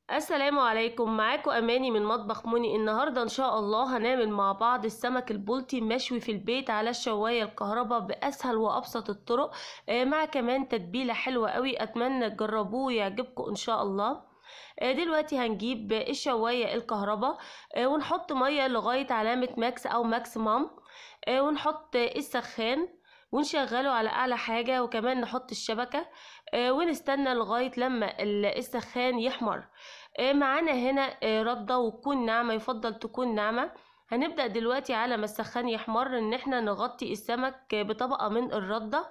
السلام عليكم معاكم اماني من مطبخ موني النهارده ان شاء الله هنعمل مع بعض السمك البلطي مشوي في البيت على الشوايه الكهرباء باسهل وابسط الطرق آه، مع كمان تتبيله حلوه قوي اتمنى تجربوه ويعجبكم ان شاء الله آه، دلوقتي هنجيب الشوايه الكهرباء آه، ونحط ميه لغايه علامه ماكس او ماكسيمم آه، ونحط السخان ونشغله على اعلى حاجه وكمان نحط الشبكه آه، ونستنى لغايه لما ال- السخان يحمر آه، معانا هنا آه، رده وتكون ناعمه يفضل تكون ناعمه هنبدا دلوقتي على ما السخان يحمر ان احنا نغطي السمك آه، بطبقه من الرده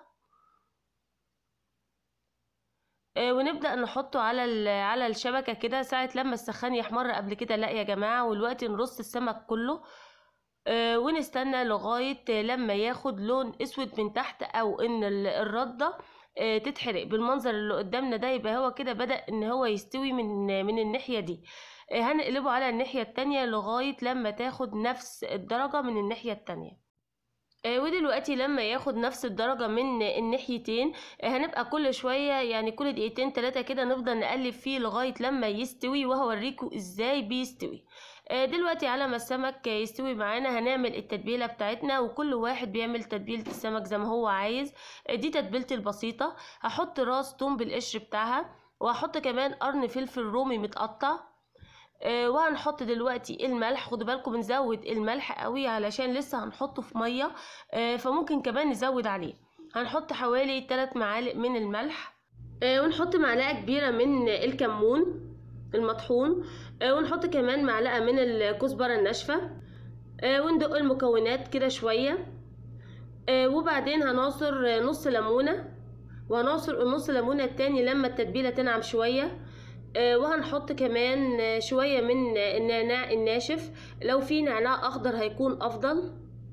آه، ونبدا نحطه على ال- على الشبكه كده ساعه لما السخان يحمر قبل كده لا يا جماعه والوقت نرص السمك كله آه، ونستنى لغاية لما ياخد لون اسود من تحت او ان ال- الردة آه، تتحرق بالمنظر اللي قدامنا ده يبقى هو كده بدأ ان هو يستوي من من الناحية دي آه، هنقلبه على الناحية التانية لغاية لما تاخد نفس الدرجة من الناحية التانية آه، ودلوقتي لما ياخد نفس الدرجة من الناحيتين آه، هنبقى كل شوية يعني كل دقيقتين تلاتة كده نفضل نقلب فيه لغاية لما يستوي وهوريكم ازاي بيستوي آه، دلوقتي على ما السمك يستوي معانا هنعمل التتبيلة بتاعتنا وكل واحد بيعمل تتبيلة السمك زي ما هو عايز آه، دي تتبيلتي البسيطة هحط راس توم بالقشر بتاعها وهحط كمان قرن فلفل رومي متقطع آه، وهنحط دلوقتي الملح خدوا بالكم نزود الملح قوي علشان لسه هنحطه في ميه آه، فممكن كمان نزود عليه هنحط حوالي 3 معالق من الملح آه، ونحط معلقه كبيره من الكمون المطحون آه، ونحط كمان معلقه من الكزبره الناشفه آه، وندق المكونات كده شويه آه، وبعدين هنعصر نص ليمونه وهنعصر النص ليمونه التاني لما التتبيله تنعم شويه آه، وهنحط كمان آه، شوية من آه، النعناع الناشف لو في نعناع أخضر هيكون أفضل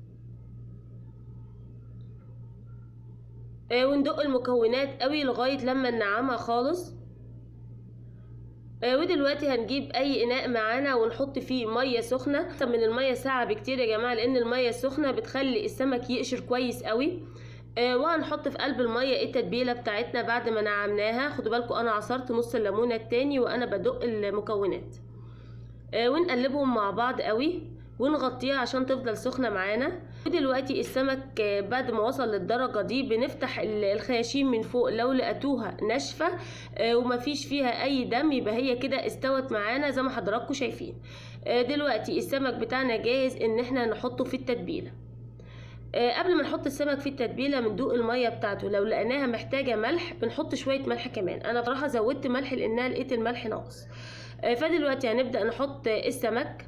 آه، وندق المكونات قوي لغاية لما ننعمها خالص آه، ودلوقتي هنجيب اي اناء معانا ونحط فيه ميه سخنه اكتر من الميه ساعه بكتير يا جماعه لان الميه السخنه بتخلي السمك يقشر كويس قوي آه، وهنحط في قلب الميه التتبيله بتاعتنا بعد ما نعمناها خدوا بالكم انا عصرت نص الليمونه التاني وانا بدق المكونات آه، ونقلبهم مع بعض قوي ونغطيها عشان تفضل سخنه معانا ودلوقتي السمك آه، بعد ما وصل للدرجه دي بنفتح ال- الخياشيم من فوق لو لقيتوها ناشفه آه، ومفيش فيها اي دم يبقى هي كده استوت معانا زي ما حضراتكم شايفين آه، دلوقتي السمك بتاعنا جاهز ان احنا نحطه في التتبيله آه، قبل ما نحط السمك في التتبيله بندوق الميه بتاعته لو لقيناها محتاجه ملح بنحط شويه ملح كمان انا بصراحه زودت ملح لانها لقيت الملح ناقص آه، فدلوقتي هنبدا نحط آه، السمك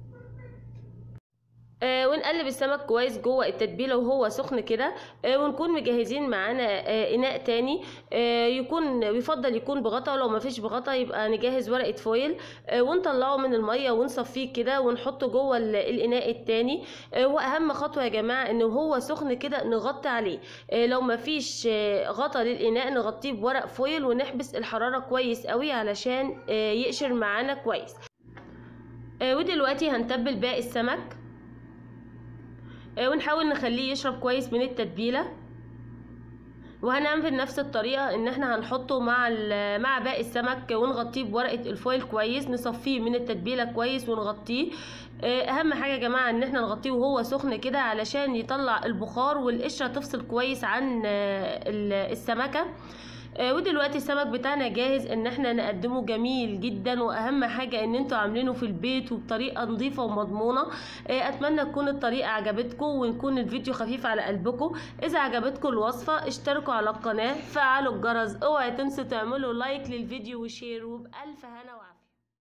آه ونقلب السمك كويس جوه التتبيله وهو سخن كده آه ونكون مجهزين معانا آه اناء تاني آه يكون يفضل يكون بغطا ولو ما فيش بغطا يبقى نجهز ورقه فويل آه ونطلعه من الميه ونصفيه كده ونحطه جوه ال- الاناء التاني آه واهم خطوه يا جماعه ان هو سخن كده نغطي عليه آه لو ما فيش آه غطا للاناء نغطيه بورق فويل ونحبس الحراره كويس قوي علشان آه يقشر معانا كويس آه ودلوقتي هنتبل باقي السمك آه، ونحاول نخليه يشرب كويس من التتبيله وهنعمل نفس الطريقه ان احنا هنحطه مع ال- مع باقي السمك ونغطيه بورقه الفويل كويس نصفيه من التتبيله كويس ونغطيه آه، اهم حاجه يا جماعه ان احنا نغطيه وهو سخن كده علشان يطلع البخار والقشره تفصل كويس عن آه، ال- السمكه آه، ودلوقتي السمك بتاعنا جاهز ان احنا نقدمه جميل جدا واهم حاجة ان انتوا عاملينه في البيت وبطريقة نظيفة ومضمونة آه، اتمنى تكون الطريقة عجبتكم ونكون الفيديو خفيف على قلبكم اذا عجبتكم الوصفة اشتركوا على القناة فعلوا الجرس اوعوا تنسوا تعملوا لايك للفيديو وشير وبألف هنا وعافية